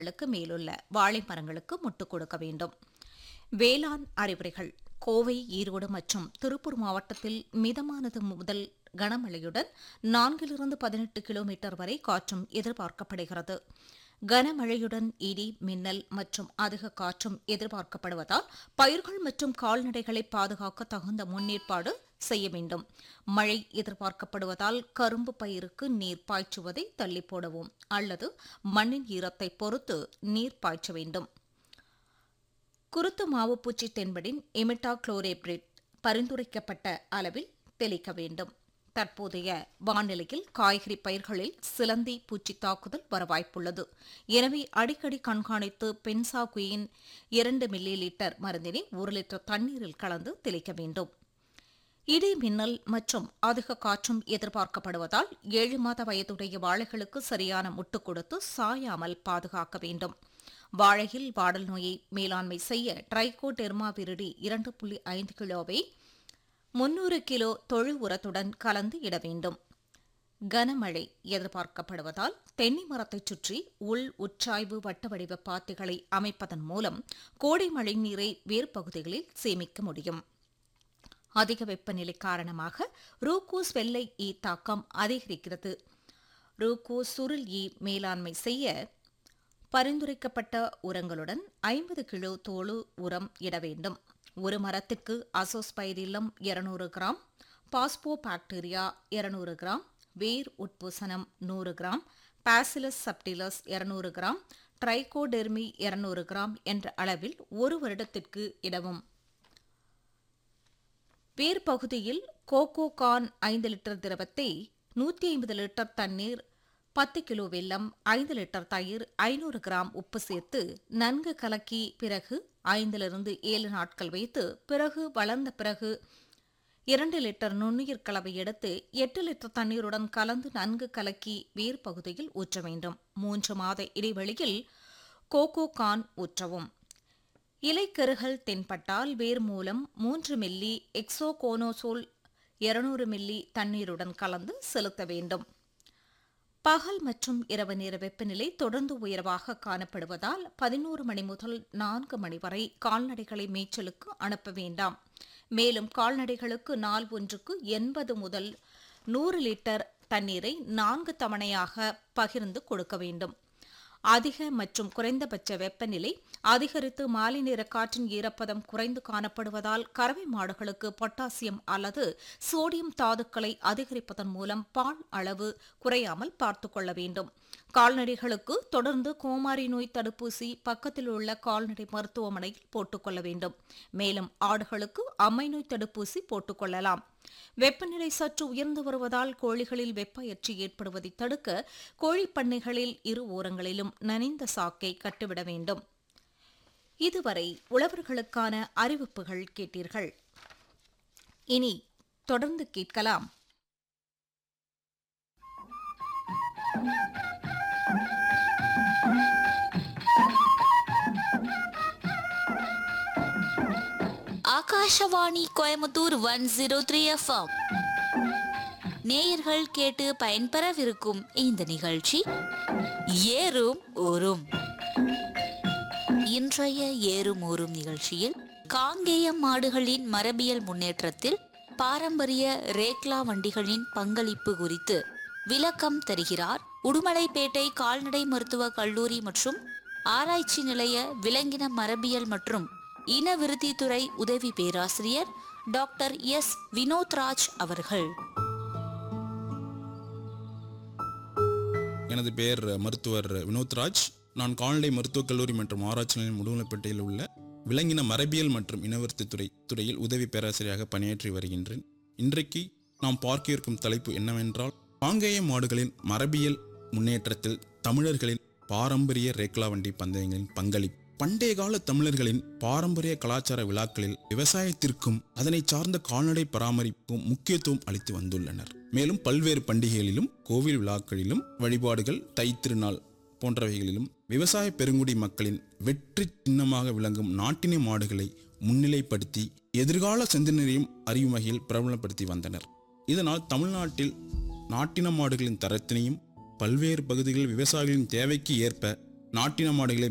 க்கு மேலுள்ள வாழை மரங்களுக்கு முட்டுக் கொடுக்க வேண்டும் வேளாண் அறிவுரைகள் கோவை ஈரோடு மற்றும் திருப்பூர் மாவட்டத்தில் மிதமானது முதல் கனமழையுடன் நான்கிலிருந்து பதினெட்டு கிலோமீட்டர் வரை காற்றும் எதிர்பார்க்கப்படுகிறது கனமழையுடன் இடி மின்னல் மற்றும் அதிக காற்றும் எதிர்பார்க்கப்படுவதால் பயிர்கள் மற்றும் கால்நடைகளை பாதுகாக்க தகுந்த முன்னேற்பாடு செய்ய வேண்டும் மழை எதிர்பார்க்கப்படுவதால் கரும்பு பயிருக்கு நீர் பாய்ச்சுவதை தள்ளி போடவும் அல்லது மண்ணின் ஈரத்தை பொறுத்து நீர் பாய்ச்ச வேண்டும் குருத்து மாவு பூச்சி தென்படின் இமிட்டா குளோரேப்ரேட் பரிந்துரைக்கப்பட்ட அளவில் தெளிக்க வேண்டும் தற்போதைய வானிலையில் காய்கறி பயிர்களில் சிலந்தி பூச்சி தாக்குதல் வர வாய்ப்புள்ளது எனவே அடிக்கடி கண்காணித்து பென்சா குயின் இரண்டு மில்லி லிட்டர் மருந்தினை ஒரு லிட்டர் தண்ணீரில் கலந்து தெளிக்க வேண்டும் இடி மின்னல் மற்றும் அதிக காற்றும் எதிர்பார்க்கப்படுவதால் ஏழு மாத வயதுடைய வாழைகளுக்கு சரியான முட்டு கொடுத்து சாயாமல் பாதுகாக்க வேண்டும் வாழையில் வாடல் நோயை மேலாண்மை செய்ய ட்ரைகோடெர்மா விரிடி இரண்டு புள்ளி ஐந்து கிலோவை முன்னூறு கிலோ தொழு உரத்துடன் கலந்து இட வேண்டும் கனமழை எதிர்பார்க்கப்படுவதால் தென்னை மரத்தைச் சுற்றி உள் உட்சாய்வு வட்ட வடிவ பாத்திகளை அமைப்பதன் மூலம் கோடை மழை நீரை வேறு பகுதிகளில் சேமிக்க முடியும் அதிக வெப்பநிலை காரணமாக ரூகூஸ் வெள்ளை ஈ தாக்கம் அதிகரிக்கிறது ரூகூஸ் சுருள் ஈ மேலாண்மை செய்ய பரிந்துரைக்கப்பட்ட உரங்களுடன் ஐம்பது கிலோ தோலு உரம் இட வேண்டும் ஒரு மரத்திற்கு அசோஸ்பைரிலம் இருநூறு கிராம் பாஸ்போ பாக்டீரியா இருநூறு கிராம் வேர் உட்பூசணம் நூறு கிராம் பாசிலஸ் சப்டிலஸ் இருநூறு கிராம் ட்ரைகோடெர்மி இருநூறு கிராம் என்ற அளவில் ஒரு வருடத்திற்கு இடவும் வேர் பகுதியில் கோகோ கான் ஐந்து லிட்டர் திரவத்தை நூற்றி ஐம்பது லிட்டர் தண்ணீர் பத்து கிலோ வெல்லம் ஐந்து லிட்டர் தயிர் ஐநூறு கிராம் உப்பு சேர்த்து நன்கு கலக்கி பிறகு ஐந்திலிருந்து ஏழு நாட்கள் வைத்து பிறகு வளர்ந்த பிறகு இரண்டு லிட்டர் நுண்ணுயிர் கலவை எடுத்து எட்டு லிட்டர் தண்ணீருடன் கலந்து நன்கு கலக்கி வேர் பகுதியில் ஊற்ற வேண்டும் மூன்று மாத இடைவெளியில் கோகோ கான் ஊற்றவும் இலைக்கருகள் தென்பட்டால் வேர் மூலம் மூன்று மில்லி எக்ஸோகோனோசோல் இருநூறு மில்லி தண்ணீருடன் கலந்து செலுத்த வேண்டும் பகல் மற்றும் இரவு நேர வெப்பநிலை தொடர்ந்து உயர்வாக காணப்படுவதால் பதினோரு மணி முதல் நான்கு மணி வரை கால்நடைகளை மேய்ச்சலுக்கு அனுப்ப வேண்டாம் மேலும் கால்நடைகளுக்கு நாள் ஒன்றுக்கு எண்பது முதல் நூறு லிட்டர் தண்ணீரை நான்கு தவணையாக பகிர்ந்து கொடுக்க வேண்டும் அதிக மற்றும் குறைந்தபட்ச வெப்பநிலை அதிகரித்து மாலை நேர காற்றின் ஈரப்பதம் குறைந்து காணப்படுவதால் கறவை மாடுகளுக்கு பொட்டாசியம் அல்லது சோடியம் தாதுக்களை அதிகரிப்பதன் மூலம் பால் அளவு குறையாமல் பார்த்துக் கொள்ள வேண்டும் கால்நடைகளுக்கு தொடர்ந்து கோமாரி நோய் தடுப்பூசி பக்கத்தில் உள்ள கால்நடை மருத்துவமனையில் போட்டுக்கொள்ள வேண்டும் மேலும் ஆடுகளுக்கு அம்மை நோய் தடுப்பூசி போட்டுக்கொள்ளலாம் வெப்பநிலை சற்று உயர்ந்து வருவதால் கோழிகளில் வெப்ப எச்சி ஏற்படுவதை தடுக்க கோழிப் பண்ணைகளில் இரு ஓரங்களிலும் நனைந்த சாக்கை கட்டிவிட வேண்டும் இதுவரை உழவர்களுக்கான அறிவிப்புகள் கேட்டீர்கள் இனி தொடர்ந்து கேட்கலாம் Akashvani Coimbatore one zero three FM நேயர்கள் கேட்டு பயன்பெறவிருக்கும் இந்த நிகழ்ச்சி ஏறும் ஊரும் இன்றைய ஏறும் ஊரும் நிகழ்ச்சியில் காங்கேயம் மாடுகளின் மரபியல் முன்னேற்றத்தில் பாரம்பரிய ரேக்லா வண்டிகளின் பங்களிப்பு குறித்து விளக்கம் தருகிறார் உடுமலைப்பேட்டை கால்நடை மருத்துவ கல்லூரி மற்றும் ஆராய்ச்சி நிலைய விலங்கின மரபியல் மற்றும் இனவிருத்தித்துறை உதவி பேராசிரியர் டாக்டர் எஸ் வினோத்ராஜ் அவர்கள் எனது பெயர் மருத்துவர் வினோத்ராஜ் நான் கால்நடை மருத்துவக் கல்லூரி மற்றும் ஆராய்ச்சி நிலையம் முடுமலைப்பேட்டையில் உள்ள விலங்கின மரபியல் மற்றும் இனவர்த்தி துறை துறையில் உதவி பேராசிரியராக பணியாற்றி வருகின்றேன் இன்றைக்கு நாம் பார்க்க இருக்கும் தலைப்பு என்னவென்றால் காங்கேய மாடுகளின் மரபியல் முன்னேற்றத்தில் தமிழர்களின் பாரம்பரிய ரேக்லா வண்டி பந்தயங்களின் பங்களிப்பு பண்டைய கால தமிழர்களின் பாரம்பரிய கலாச்சார விழாக்களில் விவசாயத்திற்கும் அதனை சார்ந்த கால்நடை பராமரிப்பும் முக்கியத்துவம் அளித்து வந்துள்ளனர் மேலும் பல்வேறு பண்டிகைகளிலும் கோவில் விழாக்களிலும் வழிபாடுகள் தைத்திருநாள் போன்றவைகளிலும் விவசாய பெருங்குடி மக்களின் வெற்றி சின்னமாக விளங்கும் நாட்டின மாடுகளை முன்னிலைப்படுத்தி எதிர்கால சிந்தனையையும் அறியும் வகையில் பிரபலப்படுத்தி வந்தனர் இதனால் தமிழ்நாட்டில் நாட்டின மாடுகளின் தரத்தினையும் பல்வேறு பகுதிகளில் விவசாயிகளின் தேவைக்கு ஏற்ப நாட்டின மாடுகளை